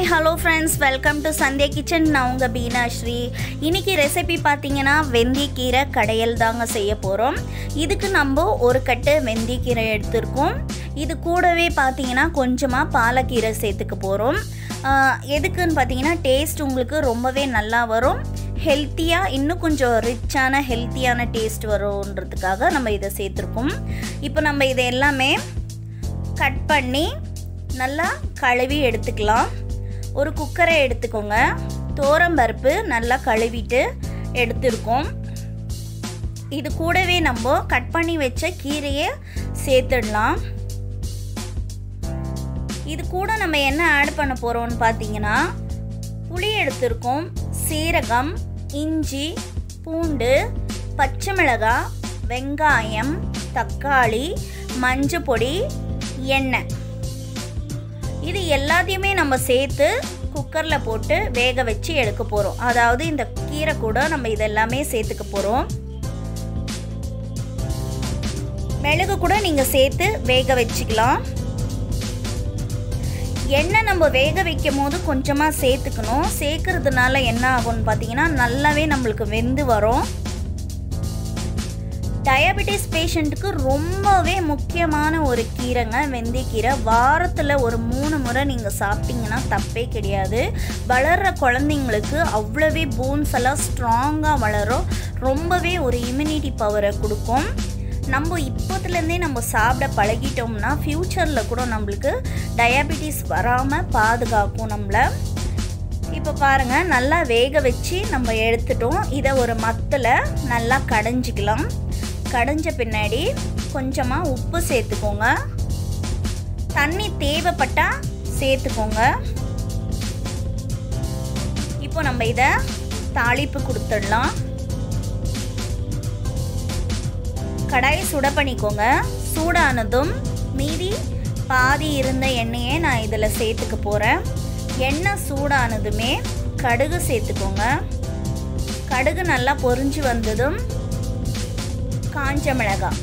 hello friends welcome to Sandhya kitchen நான் உங்கள் பீனாஸ்ரீ இன்னைக்கு ரெசிபி பார்த்தீங்கன்னா வெந்தயக்கீரை கடையல் தாங்க செய்ய போகிறோம் இதுக்கு நம்ம ஒரு கட்டு வெந்தயக்கீரை எடுத்திருக்கோம் இது கூடவே பார்த்தீங்கன்னா கொஞ்சமாக பாலக்கீரை சேர்த்துக்க போகிறோம் எதுக்குன்னு பார்த்தீங்கன்னா டேஸ்ட் உங்களுக்கு ரொம்பவே நல்லா வரும் ஹெல்த்தியாக இன்னும் கொஞ்சம் ரிச்சான ஹெல்த்தியான டேஸ்ட் வரும்ன்றதுக்காக நம்ம இதை சேர்த்துருக்கோம் இப்போ நம்ம இதை எல்லாமே கட் பண்ணி நல்லா கழுவி எடுத்துக்கலாம் ஒரு குக்கரை எடுத்துக்கோங்க பருப்பு நல்லா கழுவிட்டு எடுத்துருக்கோம் இது கூடவே நம்ம கட் பண்ணி வச்ச கீரையை சேர்த்துடலாம் இது கூட நம்ம என்ன ஆட் பண்ண போகிறோம்னு பார்த்தீங்கன்னா புளி எடுத்திருக்கோம் சீரகம் இஞ்சி பூண்டு பச்சை மிளகாய் வெங்காயம் தக்காளி மஞ்சள் பொடி எண்ணெய் இது எல்லாத்தையுமே நம்ம சேர்த்து குக்கரில் போட்டு வேக வச்சு எடுக்க போகிறோம் அதாவது இந்த கீரை கூட நம்ம இதெல்லாமே சேர்த்துக்க போகிறோம் மிளகு கூட நீங்கள் சேர்த்து வேக வச்சுக்கலாம் எண்ணெய் நம்ம வேக வைக்கும் போது கொஞ்சமாக சேர்த்துக்கணும் சேர்க்கறதுனால என்ன ஆகும்னு பார்த்தீங்கன்னா நல்லாவே நம்மளுக்கு வெந்து வரும் டயபெட்டிஸ் பேஷண்ட்டுக்கு ரொம்பவே முக்கியமான ஒரு கீரைங்க வெந்தயக்கீரை வாரத்தில் ஒரு மூணு முறை நீங்கள் சாப்பிட்டீங்கன்னா தப்பே கிடையாது வளர்கிற குழந்தைங்களுக்கு அவ்வளவே போன்ஸ் எல்லாம் ஸ்ட்ராங்காக வளரும் ரொம்பவே ஒரு இம்யூனிட்டி பவரை கொடுக்கும் நம்ம இப்போத்துலேருந்தே நம்ம சாப்பிட பழகிட்டோம்னா ஃப்யூச்சரில் கூட நம்மளுக்கு டயபெட்டிஸ் வராமல் பாதுகாக்கும் நம்மளை இப்போ பாருங்கள் நல்லா வேக வச்சு நம்ம எடுத்துட்டோம் இதை ஒரு மத்தில் நல்லா கடைஞ்சிக்கலாம் கடைஞ்ச பின்னாடி கொஞ்சமாக உப்பு சேர்த்துக்கோங்க தண்ணி தேவைப்பட்டால் சேர்த்துக்கோங்க இப்போ நம்ம இதை தாளிப்பு கொடுத்துடலாம் கடாயை சுட பண்ணிக்கோங்க சூடானதும் மீதி பாதி இருந்த எண்ணெயை நான் இதில் சேர்த்துக்க போகிறேன் எண்ணெய் சூடானதுமே கடுகு சேர்த்துக்கோங்க கடுகு நல்லா பொறிஞ்சு வந்ததும் காஞ்ச மிளகாய்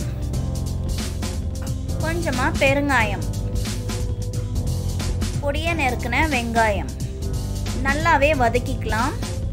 கொஞ்சமாக பெருங்காயம் பொடிய நெருக்கின வெங்காயம் நல்லாவே வதக்கிக்கலாம்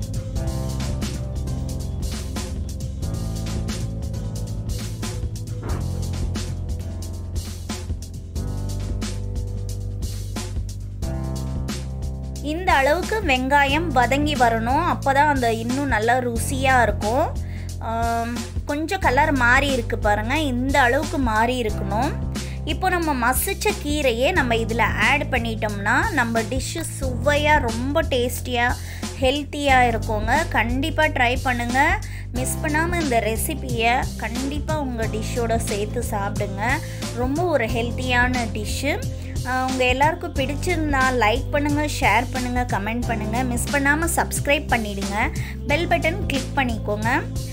இந்த அளவுக்கு வெங்காயம் வதங்கி வரணும் அப்போ தான் அந்த இன்னும் நல்லா ருசியாக இருக்கும் கொஞ்சம் கலர் மாறி இருக்கு பாருங்கள் இந்த அளவுக்கு மாறி இருக்கணும் இப்போ நம்ம மசிச்ச கீரையே நம்ம இதில் ஆட் பண்ணிட்டோம்னா நம்ம டிஷ்ஷு சுவையாக ரொம்ப டேஸ்டியாக ஹெல்த்தியாக இருக்குங்க கண்டிப்பாக ட்ரை பண்ணுங்கள் மிஸ் பண்ணாமல் இந்த ரெசிப்பியை கண்டிப்பாக உங்கள் டிஷ்ஷோட சேர்த்து சாப்பிடுங்க ரொம்ப ஒரு ஹெல்த்தியான டிஷ்ஷு உங்கள் எல்லாருக்கும் பிடிச்சிருந்தா லைக் பண்ணுங்கள் ஷேர் பண்ணுங்கள் கமெண்ட் பண்ணுங்கள் மிஸ் பண்ணாமல் சப்ஸ்கிரைப் பண்ணிவிடுங்க பெல் பட்டன் கிளிக் பண்ணிக்கோங்க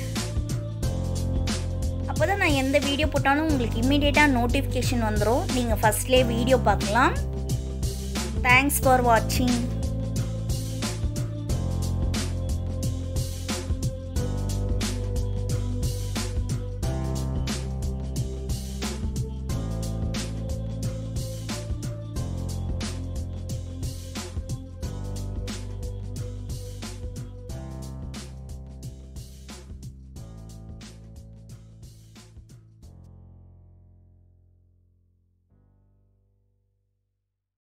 அப்போ தான் நான் எந்த வீடியோ போட்டாலும் உங்களுக்கு இம்மிடியேட்டாக நோட்டிஃபிகேஷன் வந்துடும் நீங்கள் ஃபஸ்ட்லேயே வீடியோ பார்க்கலாம் தேங்க்ஸ் ஃபார் வாட்சிங்